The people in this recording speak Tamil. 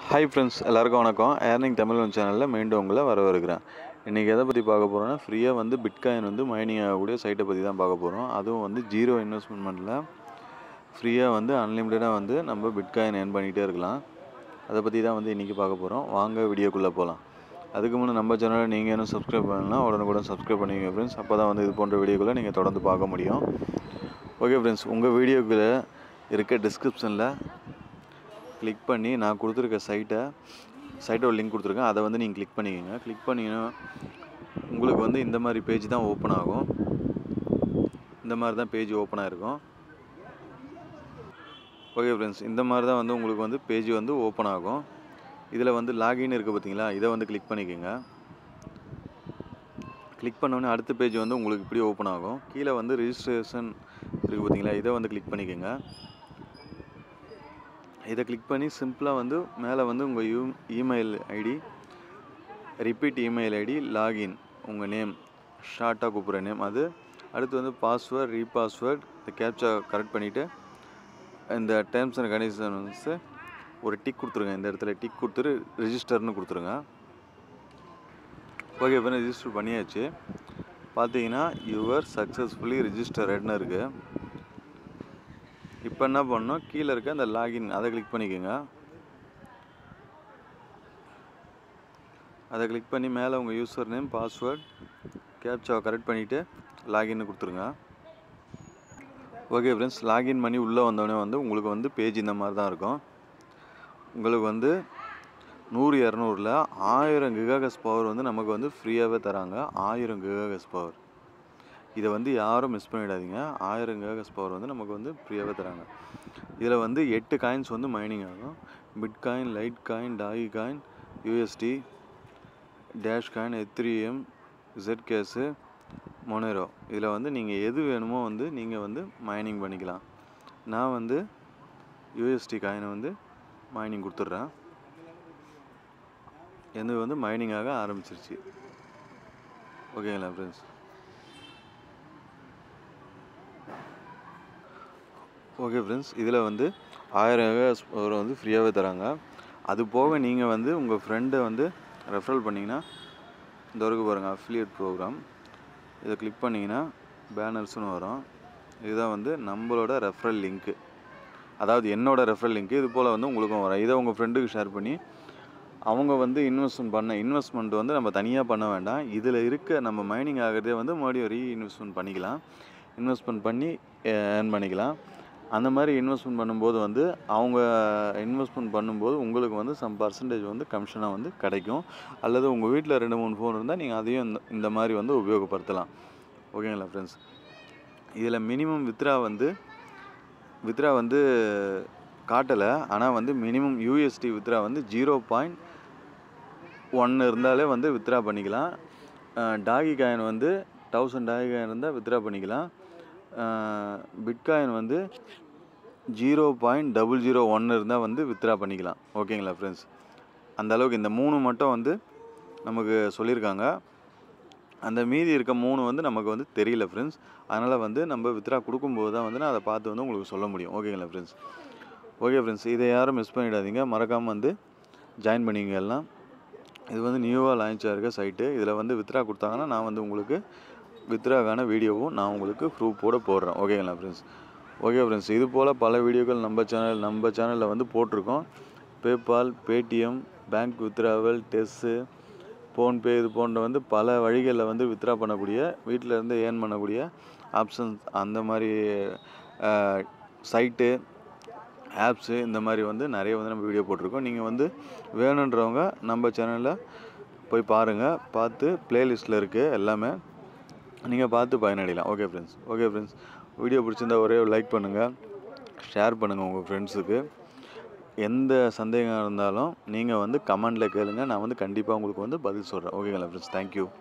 ஹாய் ஃப்ரெண்ட்ஸ் எல்லாருக்கும் வணக்கம் ஏர்னிங் தமிழ் சேனலில் மீண்டும் உங்களை வரவேற்கிறேன் இன்றைக்கி எதை பற்றி பார்க்க போகிறோன்னா ஃப்ரீயாக வந்து பிட்காயின் வந்து மைனிங் ஆகக்கூடிய சைட்டை பற்றி தான் பார்க்க போகிறோம் அதுவும் வந்து ஜீரோ இன்வெஸ்ட்மெண்ட்டில் ஃப்ரீயாக வந்து அன்லிமிட்டடாக வந்து நம்ம பிட்காயின் ஏர்ன் பண்ணிகிட்டே இருக்கலாம் அதை பற்றி தான் வந்து இன்றைக்கி பார்க்க போகிறோம் வாங்க வீடியோக்குள்ளே போகலாம் அதுக்கு முன்னே நம்ம சேனலை நீங்கள் இன்னும் சப்ஸ்கிரைப் பண்ணலாம் உடனுக்குடன் சப்ஸ்கிரைப் பண்ணிக்கங்க ஃப்ரெண்ட்ஸ் அப்போ தான் வந்து இது போன்ற வீடியோக்களை நீங்கள் தொடர்ந்து பார்க்க முடியும் ஓகே ஃப்ரெண்ட்ஸ் உங்கள் வீடியோக்குள்ளே இருக்க டிஸ்கிரிப்ஷனில் கிளிக் பண்ணி நான் கொடுத்துருக்க சைட்டை சைட்டோட லிங்க் கொடுத்துருக்கேன் அதை வந்து நீங்கள் கிளிக் பண்ணிக்கோங்க கிளிக் பண்ணிங்கன்னா உங்களுக்கு வந்து இந்த மாதிரி பேஜ் தான் ஓப்பன் ஆகும் இந்த மாதிரி தான் பேஜ் ஓப்பன் ஆகிருக்கும் ஓகே ஃப்ரெண்ட்ஸ் இந்த மாதிரி தான் வந்து உங்களுக்கு வந்து பேஜ் வந்து ஓப்பன் ஆகும் இதில் வந்து லாகின் இருக்குது பார்த்தீங்களா இதை வந்து கிளிக் பண்ணிக்கோங்க கிளிக் பண்ணோடனே அடுத்த பேஜ் வந்து உங்களுக்கு இப்படி ஓப்பன் ஆகும் கீழே வந்து ரிஜிஸ்ட்ரேஷன் இருக்குது பார்த்தீங்களா இதை வந்து கிளிக் பண்ணிக்கோங்க இதை கிளிக் பண்ணி சிம்பிளாக வந்து மேலே வந்து உங்கள் you email ID repeat email ID login உங்கள் நேம் ஷார்ட்டாக கூப்பிட்ற நேம் அது அடுத்து வந்து பாஸ்வேர்ட் ரீபாஸ்வேர்ட் இந்த கேப்சா கரெக்ட் பண்ணிவிட்டு இந்த டேர்ம்ஸ் அண்ட் கண்டிஷன்ஸ் ஒரு டிக் கொடுத்துருங்க இந்த இடத்துல டிக் கொடுத்துட்டு ரிஜிஸ்டர்னு கொடுத்துருங்க ஓகே இப்போ ரிஜிஸ்டர் பண்ணியாச்சு பார்த்தீங்கன்னா யுவர் சக்ஸஸ்ஃபுல்லி ரிஜிஸ்டர்ட்னு இருக்குது இப்போ என்ன பண்ணணும் கீழே இருக்க அந்த லாகின் அதை கிளிக் பண்ணிக்கோங்க அதை கிளிக் பண்ணி மேலே உங்கள் யூசர் நேம் பாஸ்வேர்ட் கேப்சாவை கரெக்ட் பண்ணிவிட்டு லாகின்னு கொடுத்துருங்க ஓகே ஃப்ரெண்ட்ஸ் லாகின் பண்ணி உள்ளே வந்தோடனே வந்து உங்களுக்கு வந்து பேஜ் இந்த மாதிரி தான் இருக்கும் உங்களுக்கு வந்து நூறு இரநூறுல ஆயிரம் கிகாகஸ் பவர் வந்து நமக்கு வந்து ஃப்ரீயாகவே தராங்க ஆயிரம் கிகாகஸ் பவர் இதை வந்து யாரும் மிஸ் பண்ணிடாதீங்க ஆயிரம் கிகாகஸ் பவர் வந்து நமக்கு வந்து ஃப்ரீயாகவே தராங்க இதில் வந்து எட்டு காயின்ஸ் வந்து மைனிங் ஆகும் Bitcoin Litecoin Dogecoin USD dash coin Ethereum Zcash Monero இதில் வந்து நீங்கள் எது வேணுமோ வந்து நீங்கள் வந்து மைனிங் பண்ணிக்கலாம் நான் வந்து யூஎஸ்டி காயினை வந்து மைனிங் கொடுத்துட்றேன் எந்த வந்து மைனிங்காக ஆரம்பிச்சிருச்சு ஓகேங்களா ஃப்ரெண்ட்ஸ் ஓகே ஃப்ரெண்ட்ஸ் இதில் வந்து ஆயிரம் ஒரு வந்து ஃப்ரீயாகவே தராங்க அது போக நீங்கள் வந்து உங்கள் ஃப்ரெண்டை வந்து ரெஃபரல் பண்ணிங்கன்னா இந்த வரைக்கும் பாருங்கள் அஃபிலியேட் ப்ரோக்ராம் இதை கிளிக் பண்ணிங்கன்னா பேனர்ஸ்னு வரும் இதுதான் வந்து நம்மளோட ரெஃபரல் லிங்க்கு அதாவது என்னோட ரெஃபரல் லிங்க்கு இது போல் வந்து உங்களுக்கும் வரும் இதை உங்கள் ஃப்ரெண்டுக்கு ஷேர் பண்ணி அவங்க வந்து இன்வெஸ்ட்மெண்ட் பண்ண இன்வெஸ்ட்மெண்ட் வந்து நம்ம தனியாக பண்ண வேண்டாம் இதில் இருக்க நம்ம மைனிங் ஆகிறதே வந்து மறுபடியும் ரீ இன்வெஸ்ட்மெண்ட் பண்ணிக்கலாம் இன்வெஸ்ட்மெண்ட் பண்ணி ஏர்ன் பண்ணிக்கலாம் அந்த மாதிரி இன்வெஸ்ட்மெண்ட் பண்ணும்போது வந்து அவங்க இன்வெஸ்ட்மெண்ட் பண்ணும்போது உங்களுக்கு வந்து சம் பர்சன்டேஜ் வந்து கமிஷனாக வந்து கிடைக்கும் அல்லது உங்கள் வீட்டில் ரெண்டு மூணு ஃபோன் இருந்தால் நீங்கள் அதையும் இந்த இந்த மாதிரி வந்து உபயோகப்படுத்தலாம் ஓகேங்களா ஃப்ரெண்ட்ஸ் இதில் மினிமம் வித்ரா வந்து வித்ரா வந்து காட்டலை ஆனால் வந்து மினிமம் யூஎஸ்டி வித்ரா வந்து ஜீரோ பாயிண்ட் ஒன்று இருந்தாலே வந்து வித்ரா பண்ணிக்கலாம் டாகி காயின் வந்து தௌசண்ட் டாகி காயின் இருந்தால் வித்ரா பண்ணிக்கலாம் பிட்காயின் வந்து ஜீரோ பாயிண்ட் டபுள் ஜீரோ ஒன்று இருந்தால் வந்து வித்ரா பண்ணிக்கலாம் ஓகேங்களா ஃப்ரெண்ட்ஸ் அந்த அளவுக்கு இந்த மூணு மட்டும் வந்து நமக்கு சொல்லியிருக்காங்க அந்த மீதி இருக்க மூணு வந்து நமக்கு வந்து தெரியல ஃப்ரெண்ட்ஸ் அதனால் வந்து நம்ம வித்ரா கொடுக்கும்போது தான் வந்து நான் அதை பார்த்து வந்து உங்களுக்கு சொல்ல முடியும் ஓகேங்களா ஃப்ரெண்ட்ஸ் ஓகே ஃப்ரெண்ட்ஸ் இதை யாரும் மிஸ் பண்ணிடாதீங்க மறக்காமல் வந்து ஜாயின் பண்ணிங்க எல்லாம் இது வந்து நியூவாக லான்ச் ஆகிருக்க சைட்டு இதில் வந்து வித்ரா கொடுத்தாங்கன்னா நான் வந்து உங்களுக்கு வித்ராக்கான வீடியோவும் நான் உங்களுக்கு ப்ரூஃபோடு போடுறேன் ஓகேங்களா ஃப்ரெண்ட்ஸ் ஓகே ஃப்ரெண்ட்ஸ் இது போல் பல வீடியோக்கள் நம்ம சேனல் நம்ம சேனலில் வந்து போட்டிருக்கோம் பேபால் பேடிஎம் பேங்க் வித்ராவல் டெஸ்ஸு ஃபோன்பே இது போன்ற வந்து பல வழிகளில் வந்து வித்ரா பண்ணக்கூடிய வீட்டில் இருந்து ஏர்ன் பண்ணக்கூடிய ஆப்ஷன்ஸ் அந்த மாதிரி சைட்டு ஆப்ஸு இந்த மாதிரி வந்து நிறைய வந்து நம்ம வீடியோ போட்டிருக்கோம் நீங்கள் வந்து வேணுன்றவங்க நம்ம சேனலில் போய் பாருங்கள் பார்த்து ப்ளேலிஸ்ட்டில் இருக்குது எல்லாமே நீங்கள் பார்த்து பயனடையலாம் okay friends okay friends video பிடிச்சிருந்தா ஒரே லைக் பண்ணுங்கள் ஷேர் பண்ணுங்கள் உங்கள் ஃப்ரெண்ட்ஸுக்கு எந்த சந்தேகம் இருந்தாலும் நீங்கள் வந்து கமெண்டில் கேளுங்க நான் வந்து கண்டிப்பாக உங்களுக்கு வந்து பதில் சொல்கிறேன் ஓகேங்களா ஃப்ரெண்ட்ஸ் தேங்க்யூ